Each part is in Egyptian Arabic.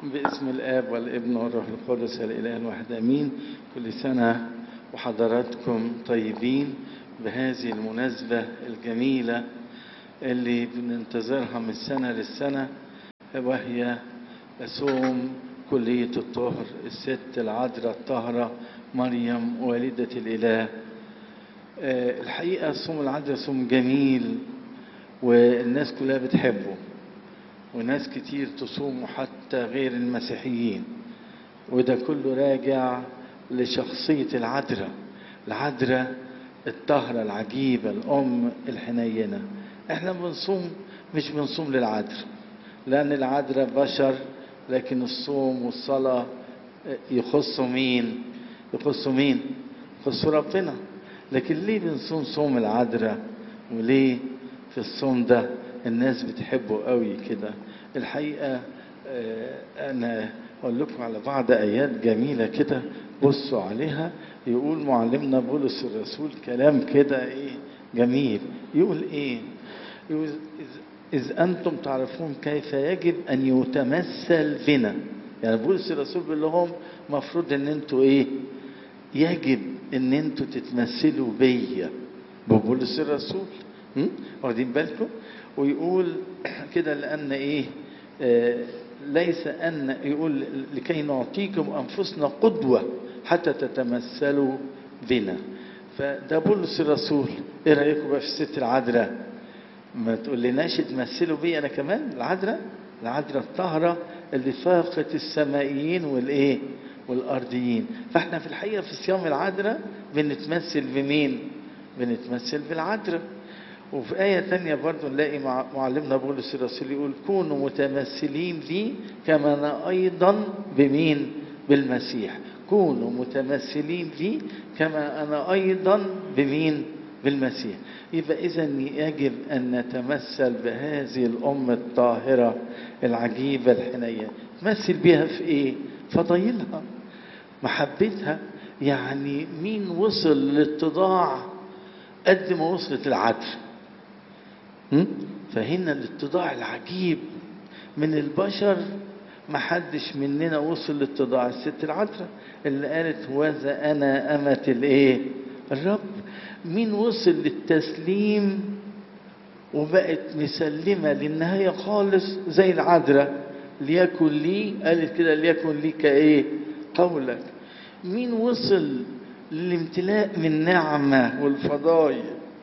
باسم الآب والابن والروح القدس الإله الواحد آمين كل سنة وحضراتكم طيبين بهذه المناسبة الجميلة اللي بننتظرها من سنة للسنة وهي صوم كلية الطهر الست العذراء الطاهرة مريم والدة الإله آه، الحقيقة صوم العذراء صوم جميل والناس كلها بتحبه وناس كتير تصوم حتى غير المسيحيين وده كله راجع لشخصية العذراء العذراء الطاهرة العجيبة الأم الحنينة احنا بنصوم مش بنصوم للعذراء لأن العذراء بشر لكن الصوم والصلاة يخصوا مين يخصوا مين يخصوا ربنا لكن ليه بنصوم صوم العذراء وليه في الصوم ده الناس بتحبه قوي كده الحقيقة آه، أنا أقول لكم على بعض آيات جميلة كده بصوا عليها يقول معلمنا بولس الرسول كلام كده إيه جميل يقول إيه يقول إذ- إذ أنتم تعرفون كيف يجب أن يتمثل بنا يعني بولس الرسول بيقول لهم مفروض إن أنتوا إيه يجب ان انتوا تتمثلوا بيا ببولس الرسول م? واخدين بالكم ويقول كده لان ايه آه ليس ان يقول لكي نعطيكم انفسنا قدوه حتى تتمثلوا بنا فده بولس الرسول ايه رايكم بقى في الست العذراء ما تقول لناش تمثلوا بي انا كمان العذراء العذراء الطاهره اللي فاقت السمائيين والايه والارضيين فاحنا في الحقيقه في صيام العذراء بنتمثل بمين بنتمثل بالعذراء وفي آية تانية برضو نلاقي مع معلمنا بولس الرسول يقول كونوا متمثلين بي كما أنا أيضا بمين بالمسيح كونوا متمثلين بي كما أنا أيضا بمين بالمسيح يبقى إذا يجب أن نتمثل بهذه الأم الطاهرة العجيبة الحنية تمثل بها في إيه فضيلها محبتها يعني مين وصل للاتضاع قد ما وصلت العدل م? فهنا الاتضاع العجيب من البشر ما حدش مننا وصل لاتضاع الست العذراء اللي قالت وذا انا امة الايه الرب مين وصل للتسليم وبقت مسلمة للنهاية خالص زي العذراء ليكن لي قالت كده ليكن لي كايه قولك مين وصل للامتلاء من نعمة والفضايل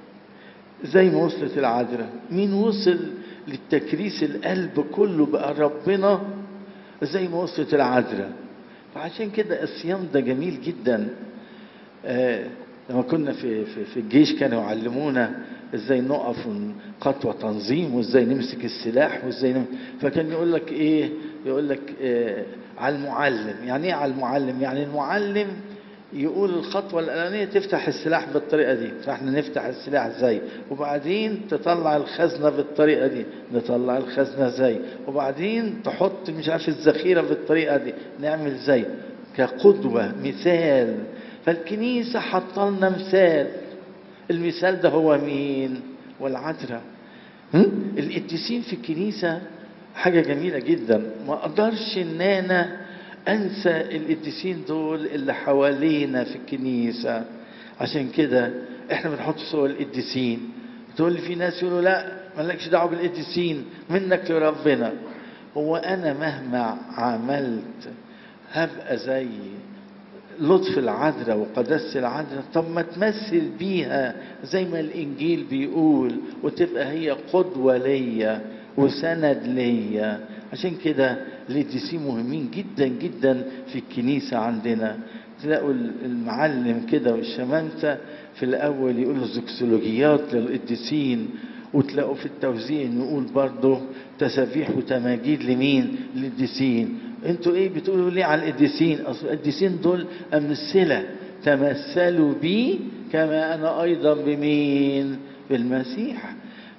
زي ما وصلت العذراء مين وصل للتكريس القلب كله بقى ربنا زي ما وصلت العذراء فعشان كده الصيام ده جميل جدا آه لما كنا في, في, في الجيش كانوا يعلمونا ازاي نقف خطوة تنظيم وازاي نمسك السلاح وازاي نم... فكان يقول لك ايه يقول لك آه على المعلم يعني ايه على المعلم يعني المعلم يقول الخطوة الأولانية تفتح السلاح بالطريقة دي فاحنا نفتح السلاح زي وبعدين تطلع الخزنة بالطريقة دي نطلع الخزنة زي وبعدين تحط مش عارف الذخيرة بالطريقة دي نعمل زي كقدوة مثال فالكنيسة حطلنا مثال المثال ده هو مين والعذراء القديسين في الكنيسة حاجة جميلة جدا ما اقدرش ان انا انسى القديسين دول اللي حوالينا في الكنيسة عشان كده احنا بنحط صور القديسين تقول لي في ناس يقولوا لا مالكش دعوه بالقديسين منك لربنا هو انا مهما عملت هبقى زي لطف العذراء وقداسة العذراء طب ما تمثل بيها زي ما الانجيل بيقول وتبقى هي قدوة ليا وسند ليا عشان كده القديسين مهمين جدا جدا في الكنيسة عندنا تلاقوا المعلم كده والشمامسة في الأول يقولوا زوكسولوجيات للقديسين وتلاقوا في التوزيع نقول برضه تسابيح وتماجيد لمين؟ للقديسين انتوا ايه بتقولوا ليه على القديسين؟ اصل القديسين دول امثله تمثلوا بي كما انا ايضا بمين؟ بالمسيح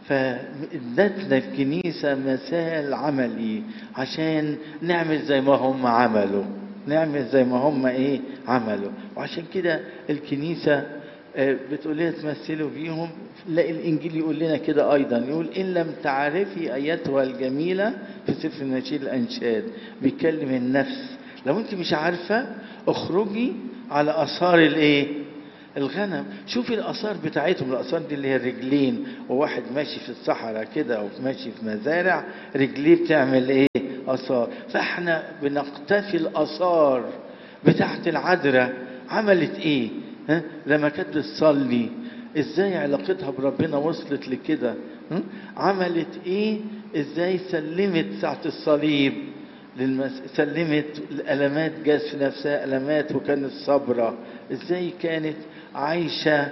فادتنا الكنيسة مثال عملي عشان نعمل زي ما هم عملوا نعمل زي ما هم ايه عملوا وعشان كده الكنيسة آه، بتقول لنا تمثلوا بيهم لا الانجيل يقول لنا كده ايضا يقول ان لم تعرفي ايتها الجميله في سفر نشيد الانشاد بيكلم النفس لو انت مش عارفه اخرجي على اثار الايه الغنم شوفي الاثار بتاعتهم الاثار دي اللي هي الرجلين وواحد ماشي في الصحراء كده او ماشي في مزارع رجليه بتعمل ايه اثار فاحنا بنقتفي الاثار بتاعت العذراء عملت ايه ها؟ لما كانت بتصلي ازاي علاقتها بربنا وصلت لكده ها؟ عملت ايه ازاي سلمت ساعة الصليب للمس... سلمت الالمات جات في نفسها المات وكانت صابرة ازاي كانت عايشة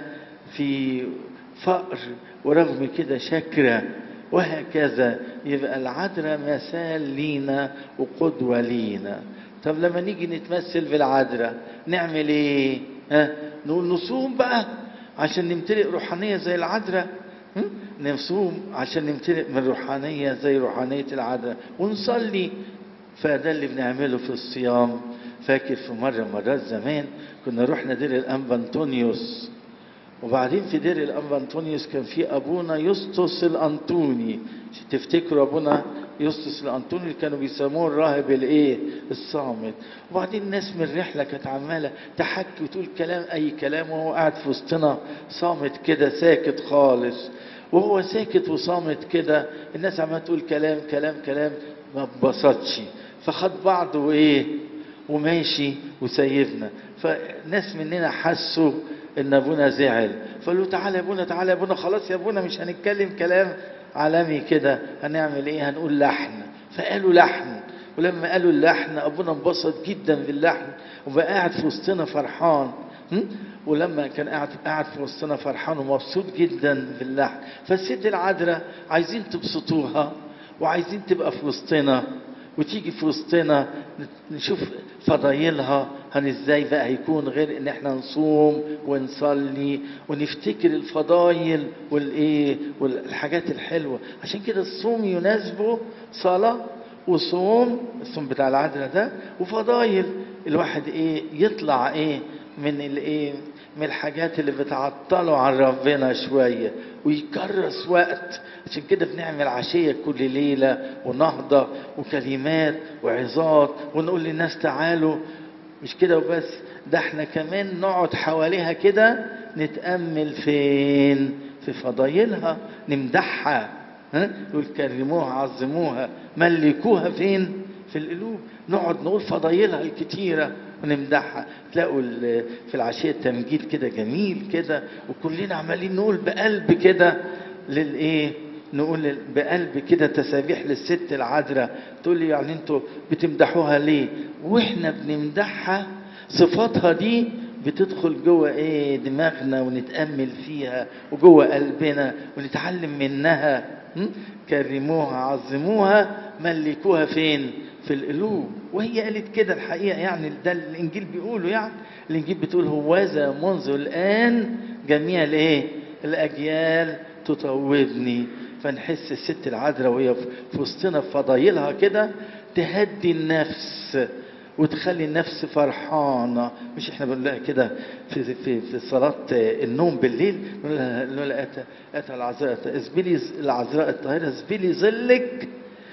في فقر ورغم كده شاكرة وهكذا يبقى العذراء مثال لينا وقدوة لينا طب لما نيجي نتمثل بالعذراء نعمل ايه ها نقول نصوم بقى عشان نمتلئ روحانية زي العذراء هم؟ نصوم عشان نمتلئ من روحانية زي روحانية العذراء ونصلي فده اللي بنعمله في الصيام فاكر في مرة مرات زمان كنا رحنا دير الأنبا أنطونيوس وبعدين في دير الأنبا أنطونيوس كان في أبونا يسطس الأنطوني تفتكروا أبونا يسطس الأنطوني كانوا بيسموه الراهب الإيه الصامت وبعدين ناس من الرحلة كانت عمالة تحكي وتقول كلام أي كلام وهو قاعد في وسطنا صامت كده ساكت خالص وهو ساكت وصامت كده الناس عمالة تقول كلام كلام كلام ما اتبسطش فخد بعضه وايه وماشي وسيبنا فناس مننا حسوا ان ابونا زعل فقالوا تعالى يا ابونا تعالى يا ابونا خلاص يا ابونا مش هنتكلم كلام عالمي كده هنعمل ايه هنقول لحن فقالوا لحن ولما قالوا اللحن ابونا انبسط جدا باللحن وبقى قاعد في وسطنا فرحان م? ولما كان قاعد قاعد في وسطنا فرحان ومبسوط جدا باللحن فالست العذراء عايزين تبسطوها وعايزين تبقى في وسطنا وتيجي في وسطنا نشوف فضايلها هن ازاي بقى هيكون غير ان احنا نصوم ونصلي ونفتكر الفضايل والايه والحاجات الحلوه عشان كده الصوم يناسبه صلاه وصوم الصوم بتاع العذراء ده وفضايل الواحد ايه يطلع ايه من الايه من الحاجات اللي بتعطله عن ربنا شويه ويكرس وقت عشان كده بنعمل عشيه كل ليله ونهضه وكلمات وعظات ونقول للناس تعالوا مش كده وبس ده احنا كمان نقعد حواليها كده نتامل فين في فضايلها نمدحها ها يقول كرموها عظموها ملكوها فين في القلوب نقعد نقول فضايلها الكتيره ونمدحها تلاقوا في العشيه التمجيد كده جميل كده وكلنا عمالين نقول بقلب كده للايه نقول بقلب كده تسابيح للست العذراء تقول لي يعني انتوا بتمدحوها ليه واحنا بنمدحها صفاتها دي بتدخل جوه ايه دماغنا ونتامل فيها وجوه قلبنا ونتعلم منها م? كرموها عظموها ملكوها فين في القلوب وهي قالت كده الحقيقه يعني ده الانجيل بيقوله يعني الانجيل بتقول هوذا منذ الان جميع الايه الاجيال تطوبني فنحس الست العذراء وهي في وسطنا في فضايلها كده تهدي النفس وتخلي النفس فرحانة مش احنا بنقول لها كده في في في صلاة النوم بالليل نقول لها نقول لها أتى أتى العذراء اسبلي العذراء الطاهرة اسبلي ظلك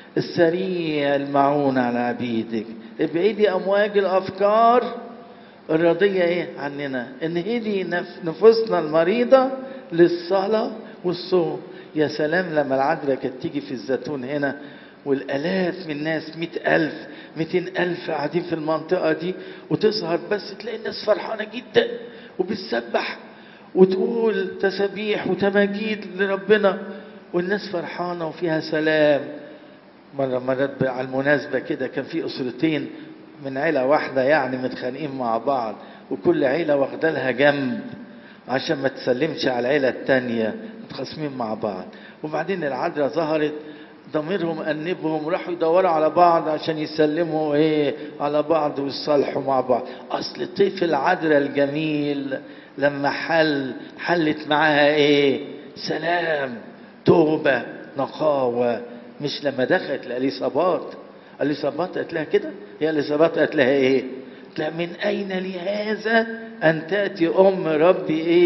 السريع المعون على عبيدك ابعدي أمواج الأفكار الراضية ايه عننا انهدي نفوسنا المريضة للصلاة والصوم يا سلام لما العذراء كانت تيجي في الزيتون هنا والآلاف من الناس مئة ألف مئتين ألف قاعدين في المنطقة دي وتظهر بس تلاقي الناس فرحانة جدا وبتسبح وتقول تسابيح وتماجيد لربنا والناس فرحانة وفيها سلام مرة مرات على المناسبة كده كان في أسرتين من عيلة واحدة يعني متخانقين مع بعض وكل عيلة واخدة لها جنب عشان ما تسلمش على العيلة التانية متخاصمين مع بعض وبعدين العذراء ظهرت ضميرهم أنبهم راحوا يدوروا على بعض عشان يسلموا ايه على بعض ويصالحوا مع بعض اصل طيف العذراء الجميل لما حل حلت معاها ايه سلام توبة نقاوة مش لما دخلت لأليصابات أليصابات قالت لها كده هي أليصابات قالت لها ايه قالت لها من أين لي هذا أن تأتي أم ربي ايه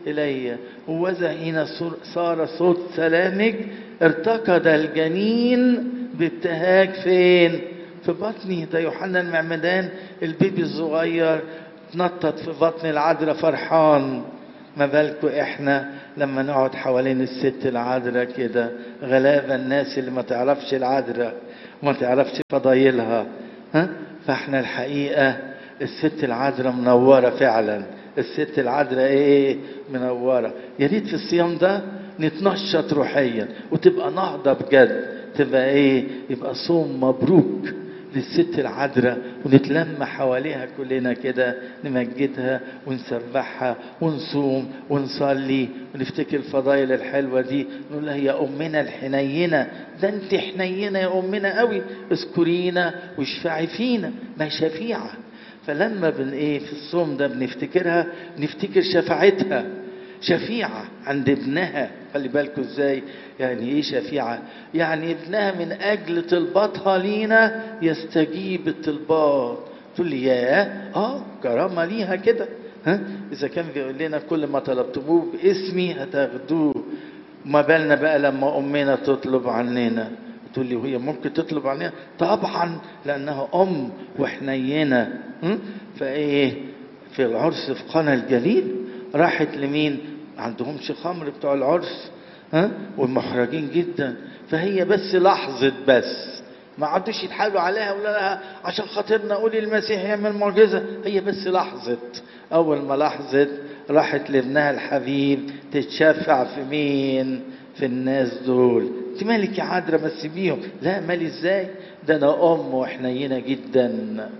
إلي ووذا حين صار صوت سلامك ارتقد الجنين بابتهاج فين في بطني ده يوحنا المعمدان البيبي الصغير اتنطط في بطن العذراء فرحان ما بالكوا احنا لما نقعد حوالين الست العذراء كده غلابة الناس اللي ما تعرفش العذراء وما تعرفش فضايلها ها فاحنا الحقيقة الست العذراء منورة فعلا الست العذراء ايه منورة يا ريت في الصيام ده نتنشط روحيا وتبقى نهضة بجد تبقى ايه يبقى صوم مبروك للست العذراء ونتلم حواليها كلنا كده نمجدها ونسبحها ونصوم ونصلي ونفتكر الفضائل الحلوة دي نقول لها يا أمنا الحنينة ده أنت حنينة يا أمنا قوي اذكرينا واشفعي فينا ما شفيعة فلما بن ايه في الصوم ده بنفتكرها بنفتكر شفاعتها شفيعة عند ابنها خلي بالكم ازاي يعني ايه شفيعة يعني ابنها من اجل طلباتها لينا يستجيب الطلبات تقول لي ياه اه كرامة ليها كده ها اذا كان بيقول لنا كل ما طلبتموه باسمي هتاخدوه ما بالنا بقى لما امنا تطلب عننا تقول لي وهي ممكن تطلب عننا طبعا لانها ام وحنينه فايه في العرس في قنا الجليل راحت لمين عندهمش خمر بتوع العرس ها والمحرجين جدا فهي بس لحظة بس ما عادوش يتحايلوا عليها ولا لها عشان خاطرنا قولي المسيح يعمل معجزة هي بس لحظة أول ما لحظت راحت لابنها الحبيب تتشفع في مين في الناس دول انت مالك يا عذرا ما تسيبيهم لا مالي ازاي ده انا ام وحنينه جدا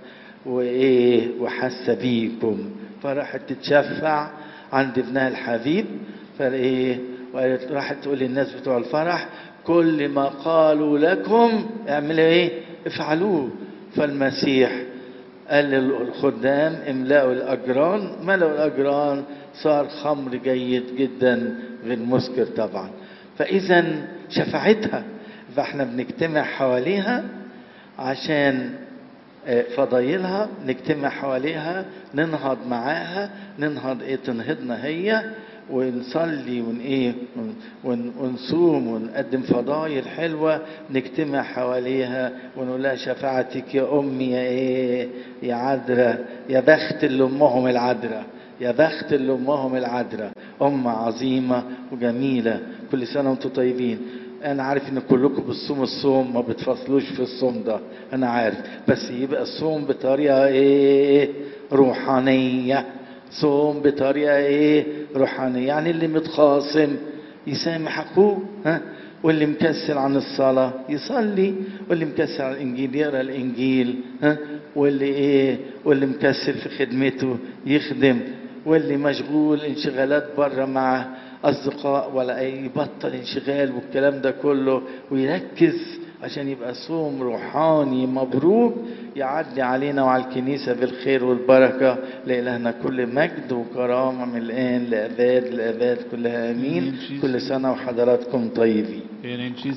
وايه وحاسه بيكم فراحت تتشفع عند ابنها الحبيب فايه وقالت راحت تقول للناس بتوع الفرح كل ما قالوا لكم اعملوا ايه افعلوه فالمسيح قال للخدام املأوا الاجران ملأوا الاجران صار خمر جيد جدا غير مسكر طبعا فاذا شفاعتها فاحنا بنجتمع حواليها عشان فضايلها نجتمع حواليها ننهض معاها ننهض ايه تنهضنا هي ونصلي ون ايه ون ونصوم ونقدم فضايل حلوه نجتمع حواليها ونقول لها شفاعتك يا امي يا ايه يا عذراء يا بخت اللي امهم العذراء يا بخت اللي امهم العذراء ام عظيمه وجميله كل سنه وانتم طيبين انا عارف ان كلكم بتصوموا الصوم ما بتفصلوش في الصوم ده انا عارف بس يبقى الصوم بطريقه ايه روحانيه صوم بطريقه ايه روحانيه يعني اللي متخاصم يسامح اخوه ها واللي مكسل عن الصلاة يصلي واللي مكسل عن الإنجيل يقرأ الإنجيل ها واللي إيه واللي مكسل في خدمته يخدم واللي مشغول انشغالات بره مع أصدقاء ولا أي يبطل انشغال والكلام ده كله ويركز عشان يبقى صوم روحاني مبروك يعدي علينا وعلى الكنيسة بالخير والبركة لإلهنا كل مجد وكرامة من الآن لأباد لأباد كلها آمين كل سنة وحضراتكم طيبين And in Jesus'